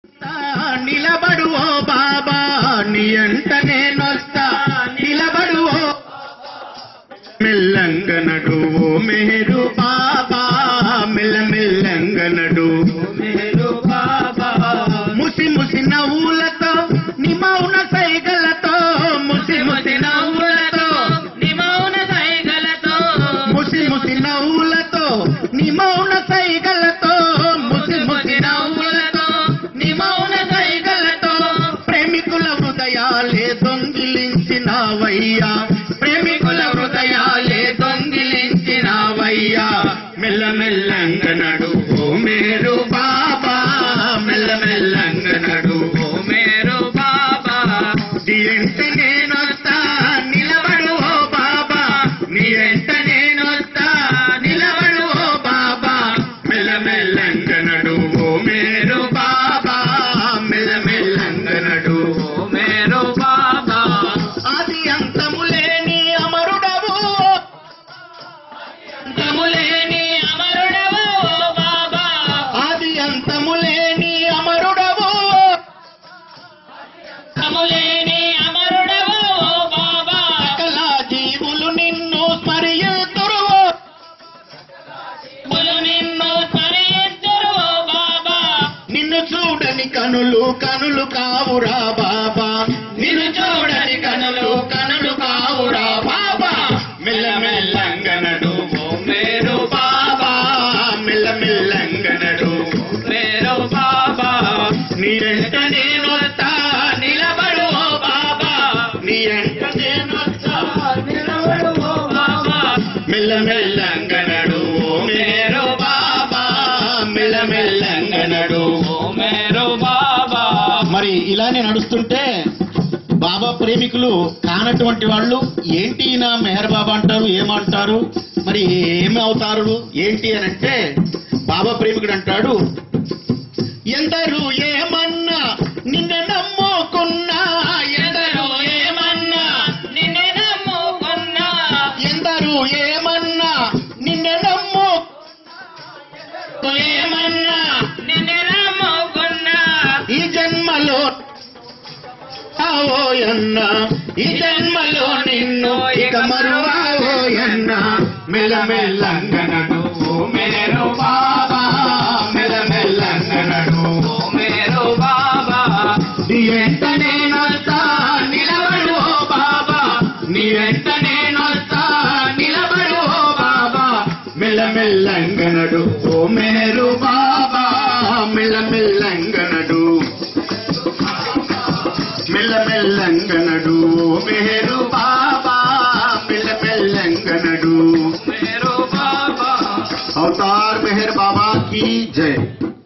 నిలబడు ఓ బాబా నీ అంట నేనొస్తా నిలబడు ఓ మెల్లంగనడు ఓ మేరు బాబా మెల్ల మెల్లంగనడు మేరు బాబా ముసి ముసి నవ్వులతో నీ మౌన సైగలతో ముసి ముసి నవ్వులతో నీ మౌన సైగలతో ముసి ముసి నవ్వులతో నీ మౌన సైగలతో ముసి ముసి నవ్వులతో నీ మౌన సైగలతో ప్రేమికుల హృదయాలే దొంగిలించినావయ్యా ప్రేమికుల హృదయాలే దొంగిలించినావయ్యా మెల్లమెల్లంగనడు ఓ మేరు బాబా మెల్లమెల్లంగనడు ఓ మేరు బాబా నీ ఎంట నేనొస్తా నిలబడు ఓ బాబా నీ ఎంట నేనొస్తా నిలబడు ఓ బాబా మెల్లమెల్లంగనడు ఓ మేరు బాబా మెల్లమెల్లంగనడు ఓ మేరు బాబా ఆది అంతము లేని అమరుడవు తములేని అమరుడవు ఓ బాబా ఆది అంతము లేని అమరుడవు తములేని అమరుడవు ఓ బాబా సకల జీవులు నిన్ను స్మరియుతురు బులు నిన్ను స్మరించురు ఓ బాబా నిన్ను చూడని కనులు కనులు కావురా బాబా నిన్ను చూడని కనులు కనులు కావురా బాబా మెల్లమెల్లంగనడు ఓ మేరు బాబా మెల్లమెల్లంగనడు మేరు బాబా నీ ఎంట నేనొస్తా నిలబడు ఓ బాబా నీ ఎంట నేనొస్తా నిలబడు ఓ బాబా మెల్లమెల్లంగనడు ఓ మేరు బాబా మెల్లమెల్లంగనడు ఓ మేరు బాబా మరి ఇలానే నడుస్తుంటే బాబా ప్రేమికులు కానటువంటి వాళ్ళు ఏంటి నా మెహర్ బాబా అంటారు ఏమంటారు మరి ఏమి అవుతారు ఏంటి అని అంటే బాబా ప్రేమికుడు అంటాడు ఎందరు ఏమన్నా నిన్న నమ్ముకున్నా ఎందరు ఏమన్నా నిన్నే నమ్ముకున్నా ఎందరు ఏమన్నా నిన్న నమ్ము ఏమన్నా నిన్నే నమ్ముకున్నా ఈ జన్మలో ఓయన్న ఈ జన్మలో నిన్ను ఇక మరువావోయన్న మెల్లమెల్లంగనడు ఓ మేరు బాబా మెల్లమెల్లంగనడు ఓ మేరు బాబా నీ వెంట నేనొస్తా నిలబడు ఓ బాబా నీ వెంట నేనొస్తా నిలబడు ఓ బాబా మెల్లమెల్లంగనడు ఓ మేరు బాబా మెల్లమెల్లంగనడు మెల్లమెల్లంగనడు ఓ మేరు బాబా మెల్లమెల్లంగనడు మేరు బాబా अवतार मेहर बाबा की जय